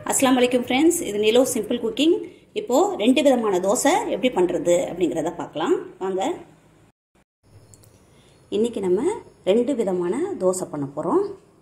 அஸ்லாம் வலைக்கும் ஃப்ரெண்ட்ஸ் இது நிலோ சிம்பிள் குக்கிங் இப்போது ரெண்டு விதமான தோசை எப்படி பண்ணுறது அப்படிங்கிறத பார்க்கலாம் வாங்க இன்றைக்கி நம்ம ரெண்டு விதமான தோசை பண்ண போகிறோம்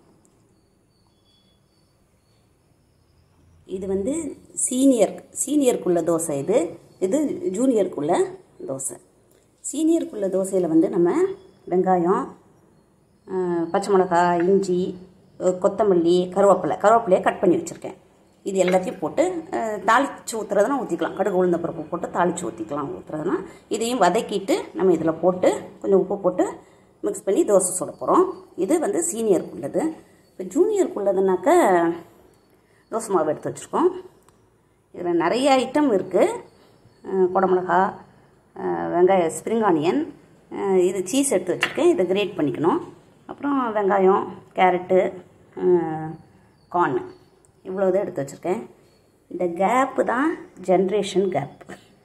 இது வந்து சீனியர் சீனியருக்குள்ள தோசை இது இது ஜூனியருக்குள்ள தோசை சீனியருக்குள்ள தோசையில் வந்து நம்ம வெங்காயம் அஹ், பச்சை மிளகாய் இஞ்சி அஹ், கொத்தமல்லி கருவேப்பிலை கருவேப்பிலையை கட் பண்ணி வச்சுருக்கேன் இது எல்லாத்தையும் போட்டு அஹ், தாளிச்சு ஊற்றுறதுனா ஊற்றிக்கலாம் கடுகு உளுந்த பருப்பு போட்டு தாளித்து ஊற்றிக்கலாம் ஊற்றுறதுனா இதையும் வதக்கிட்டு நம்ம இதில் போட்டு கொஞ்சம் உப்பு போட்டு மிக்ஸ் பண்ணி தோசை சுட போகிறோம் இது வந்து சீனியருக்குள்ளது இப்போ ஜூனியருக்குள்ளதுனாக்க தோசை மாவு எடுத்து வச்சுருக்கோம் இதில் நிறைய ஐட்டம் இருக்குது குடமிளகா வெங்காய ஸ்ப்ரிங் ஆனியன் அஹ், இது சீஸ் எடுத்து வச்சுருக்கேன் இதை கிரேட் பண்ணிக்கணும் அப்புறம் வெங்காயம் கேரட்டு கார்ன் இவ்வளோ இதை எடுத்து வச்சுருக்கேன் இந்த கேப்பு தான் ஜென்ரேஷன் கேப்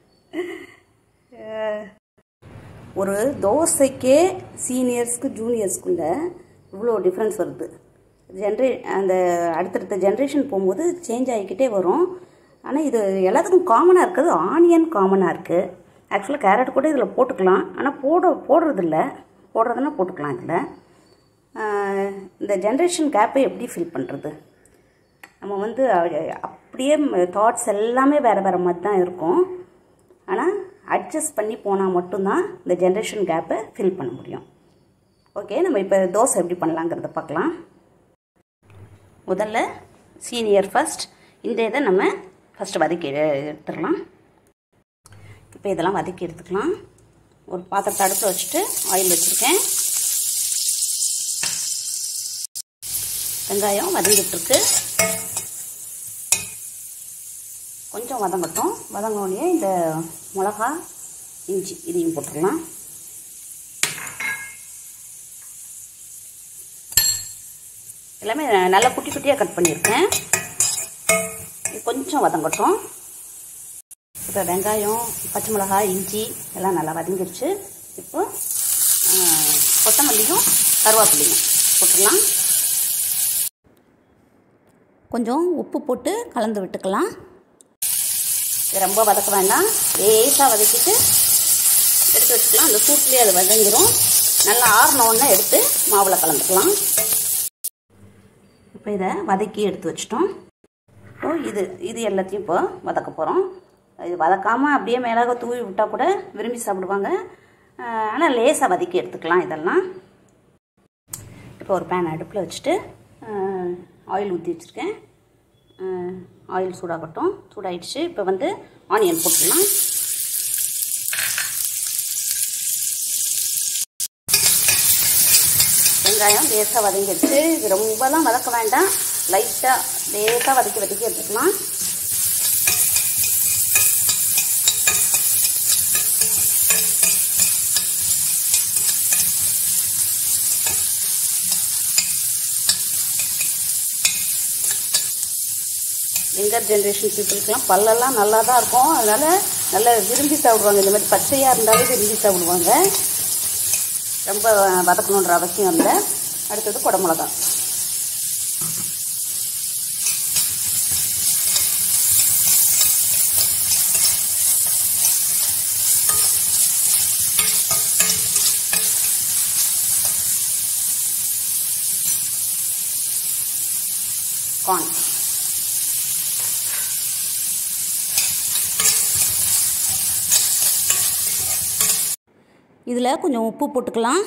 ஒரு தோசைக்கே சீனியர்ஸ்க்கு ஜூனியர்ஸ்க்குள்ள இவ்வளோ டிஃப்ரென்ஸ் வருது ஜென்ரே அந்த அடுத்தடுத்த ஜென்ரேஷன் போகும்போது சேஞ்ச் ஆகிக்கிட்டே வரும் ஆனால் இது எல்லாத்துக்கும் காமனாக இருக்குது ஆனியன் காமனாக இருக்குது ஆக்சுவலாக கேரட் கூட இதில் போட்டுக்கலாம் ஆனால் போட போடுறதில்ல போடுறதுன்னா போட்டுக்கலாம் இதில் இந்த ஜென்ரேஷன் கேப்பை எப்படி ஃபில் பண்ணுறது நம்ம வந்து அஹ், அப்படியே தாட்ஸ் எல்லாமே வேறு வேறு மாதிரி தான் இருக்கும் ஆனால் அட்ஜஸ்ட் பண்ணி போனால் மட்டும்தான் இந்த ஜென்ரேஷன் கேப்பை ஃபில் பண்ண முடியும் ஓகே நம்ம இப்போ தோசை எப்படி பண்ணலாங்கிறத பார்க்கலாம் முதல்ல சீனியர் ஃபர்ஸ்ட் இந்த இதை நம்ம ஃபஸ்ட்டு வதக்கி எடு- எடுத்துடலாம் இப்போ இதெல்லாம் வதக்கி எடுத்துக்கலாம் ஒரு பாத்திரத்தை அடுப்பில் வச்சுட்டு ஆயில் வச்சுருக்கேன் வெங்காயம் வதங்கிட்டுருக்கு கொஞ்சம் வதங்கட்டும் வதங்கினோடனே இந்த மிளகா இஞ்சி இதையும் போட்டுடலாம் எல்லாமே நல்லா குட்டி குட்டியாக கட் பண்ணியிருக்கேன் இது கொஞ்சம் வதங்கட்டும் இப்போ வெங்காயம் பச்சை மிளகாய் இஞ்சி எல்லாம் நல்லா வதங்கிருச்சு இப்போ ஆ, கொத்தமல்லியும் கருவேப்பிலையும் போட்டுடலாம் கொஞ்சம் உப்பு போட்டு கலந்து விட்டுக்கலாம் இது ரொம்ப வதக்க வேண்டாம் லேசாக வதக்கிட்டு எடுத்து வச்சுக்கலாம் அந்த சூட்லேயே அது வதங்கிரும் நல்லா ஆறின உடனே எடுத்து மாவில் கலந்துக்கலாம் இப்போ இதை வதக்கி எடுத்து வச்சிட்டோம் இப்போ இது இது எல்லாத்தையும் இப்போ வதக்க போகிறோம் இது வதக்காமல் அப்படியே மேலாக தூவி விட்டால் கூட விரும்பி சாப்பிடுவாங்க ஆனால் லேசாக வதக்கி எடுத்துக்கலாம் இதெல்லாம் இப்போ ஒரு பேன் அடுப்பில் வச்சுட்டு ஆயில் ஊற்றி வச்சுருக்கேன் ஆயில் சூடாகட்டும் சூடாயிடுச்சு இப்போ வந்து ஆனியன் போட்டுடலாம் வெங்காயம் லேசாக வதங்கிடுச்சு இது ரொம்பலாம் வதக்க வேண்டாம் லைட்டாக லேசாக வதக்கி வதக்கி எடுத்துக்கலாம் யங்கர் ஜென்ரேஷன் பீப்புளுக்கெல்லாம் பல்லெல்லாம் நல்லா தான் இருக்கும் அதனால் நல்லா விரும்பி சாப்பிடுவாங்க இந்த மாதிரி பச்சையாக இருந்தாலே விரும்பி சாப்பிடுவாங்க ரொம்ப வதக்கணுன்ற அவசியம் இல்லை அடுத்தது குடமிளகா கார்ன் இதில் கொஞ்சம் உப்பு போட்டுக்கலாம்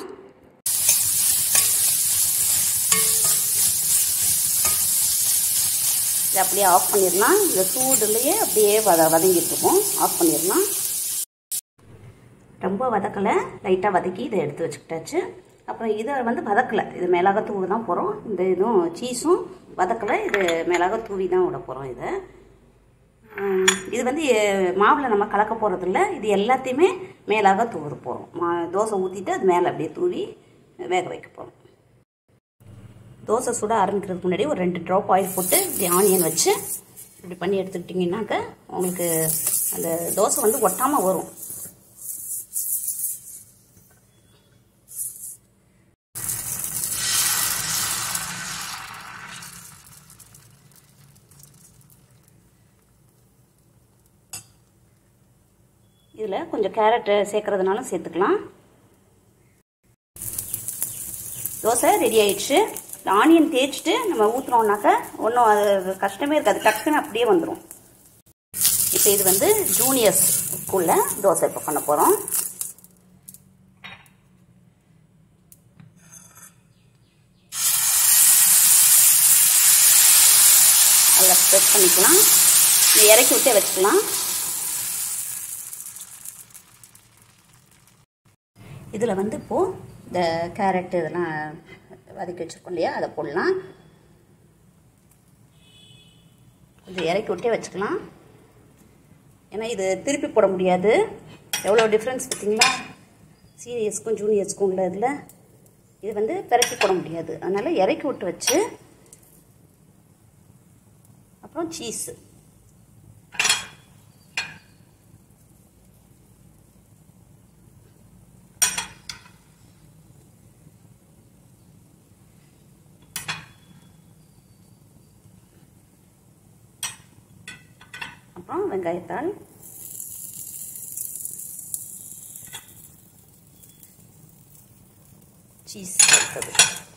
இதை அப்படியே ஆஃப் பண்ணிடலாம் இந்த சூடுலேயே அப்படியே வத வதங்கிட்டு இருக்கும் ஆஃப் பண்ணிடலாம் ரொம்ப வதக்கலை லைட்டாக வதக்கி இதை எடுத்து வச்சுக்கிட்டாச்சு அப்புறம் இதை வந்து வதக்கலை இது மேலாக தூவி தான் போகிறோம் இந்த இதுவும் சீஸும் வதக்கலை இது மேலாக தூவி தான் விட போகிறோம் இதை ஹம், இது வந்து மாவில் நம்ம கலக்க போகிறதில்ல இது எல்லாத்தையுமே மேலாக தூவ போகிறோம் மா தோசை ஊற்றிட்டு அது மேலே அப்படியே தூவி வேக வைக்க போகிறோம் தோசை சுட ஆரம்பிக்கிறதுக்கு முன்னாடி ஒரு ரெண்டு ட்ராப் ஆயில் போட்டு இப்படி ஆனியன் வச்சு இப்படி பண்ணி எடுத்துக்கிட்டிங்கன்னாக்க உங்களுக்கு அந்த தோசை வந்து ஒட்டாமல் வரும் இதில் கொஞ்சம் கேரட்டு சேர்க்குறதுனாலும் சேர்த்துக்கலாம் தோசை ரெடி ஆயிடுச்சு இந்த ஆனியன் தேய்ச்சிட்டு நம்ம ஊற்றுனோம்னாக்கா ஒன்றும் அது கஷ்டமே இருக்காது டக்குன்னு அப்படியே வந்துடும் இப்போ இது வந்து ஜூனியர்ஸ்க்குள்ள தோசை இப்போ பண்ண போகிறோம் அதில் ஸ்ப்ரெட் பண்ணிக்கலாம் இதை இறக்கி விட்டே வச்சுக்கலாம் இதில் வந்து இப்போது இந்த கேரட்டு இதெல்லாம் வதக்கி வச்சுருக்கோம் இல்லையா அதை போடலாம் கொஞ்சம் இறக்கி விட்டே வச்சுக்கலாம் ஏன்னா இது திருப்பி போட முடியாது எவ்வளோ டிஃப்ரென்ஸ் பார்த்தீங்களா சீனியர்ஸ்க்கும் ஜூனியர்ஸ்க்கும் உள்ள இதில் இது வந்து பெரட்டி போட முடியாது அதனால் இறக்கி விட்டு வச்சு அப்புறம் சீஸு அப்புறம் வெங்காயத்தாள் சீஸ் எடுத்தது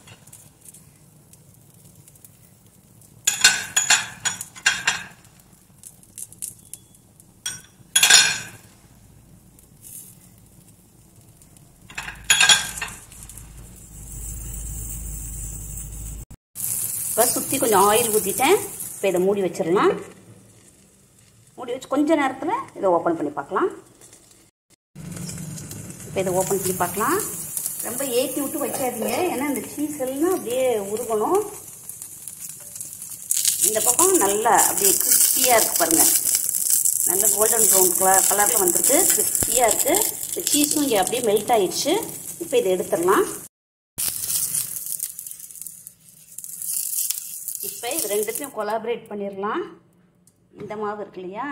இப்போ சுற்றி கொஞ்சம் ஆயில் ஊற்றிட்டேன் இப்போ இதை மூடி வச்சிடலாம் மூடி வச்சு கொஞ்ச நேரத்தில் இதை ஓப்பன் பண்ணி பார்க்கலாம் இப்போ இதை ஓப்பன் பண்ணி பார்க்கலாம் ரொம்ப ஏற்றி விட்டு வைக்காதீங்க ஏன்னா இந்த சீஸ் எல்லாம் அப்படியே உருகணும் இந்த பக்கம் நல்லா அப்படியே கிறிஸ்பியாக இருக்குது பாருங்கள் நல்ல கோல்டன் ப்ரௌன் கலர் கலரில் வந்திருக்கு கிறிஸ்பியாக இருக்குது இந்த சீஸும் இங்கே அப்படியே மெல்ட் ஆயிடுச்சு இப்போ இதை எடுத்துடலாம் இப்போ இது ரெண்டுத்தையும் கொலாபரேட் பண்ணிடலாம் இந்த மாவு இருக்கு இல்லையா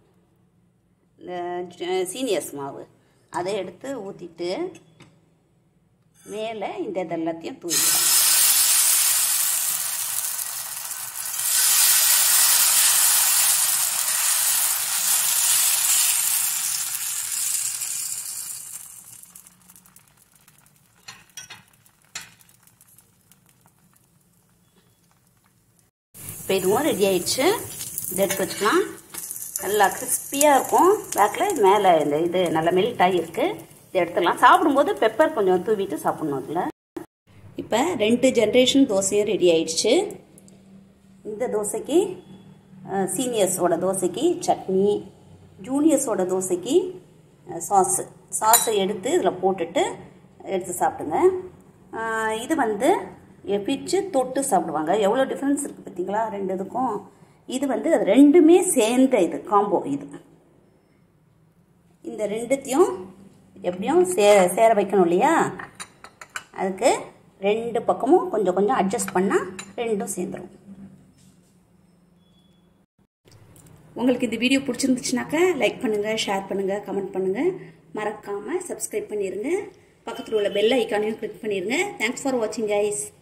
இந்த சீனியர்ஸ் மாவு அதை எடுத்து ஊற்றிட்டு மேலே இந்த இது எல்லாத்தையும் தூவிடலாம் இப்போ இதுவும் ரெடி ஆயிடுச்சு இதை எடுத்து வச்சுக்கலாம் நல்லா கிறிஸ்பியாக இருக்கும் பேக்கில் மேலே இந்த இது நல்லா மெல்ட் ஆகியிருக்கு இதை எடுத்துடலாம் சாப்பிடும்போது பெப்பர் கொஞ்சம் தூவிட்டு சாப்பிட்ணும் அதில் இப்போ ரெண்டு ஜென்ரேஷன் தோசையும் ரெடி ஆயிடுச்சு இந்த தோசைக்கு சீனியர்ஸோட தோசைக்கு சட்னி ஜூனியர்ஸோட தோசைக்கு சாஸு சாஸை எடுத்து இதில் போட்டுட்டு எடுத்து சாப்பிடுங்க இது வந்து பிச்சு தொட்டு சாப்பிடுவாங்க எவ்வளோ டிஃப்ரென்ஸ் இருக்குது பார்த்தீங்களா ரெண்டு இதுக்கும் இது வந்து அது ரெண்டுமே சேர்ந்த இது காம்போ இது இந்த ரெண்டுத்தையும் எப்படியும் சே சேர வைக்கணும் இல்லையா அதுக்கு ரெண்டு பக்கமும் கொஞ்சம் கொஞ்சம் அட்ஜஸ்ட் பண்ணால் ரெண்டும் சேர்ந்துடும் உங்களுக்கு இந்த வீடியோ பிடிச்சிருந்துச்சுனாக்கா லைக் பண்ணுங்கள் ஷேர் பண்ணுங்கள் கமெண்ட் பண்ணுங்கள் மறக்காமல் சப்ஸ்கிரைப் பண்ணிடுங்க பக்கத்தில் உள்ள பெல் ஐக்கானையும் கிளிக் பண்ணிடுங்க தேங்க்ஸ் ஃபார் வாட்சிங் கைஸ்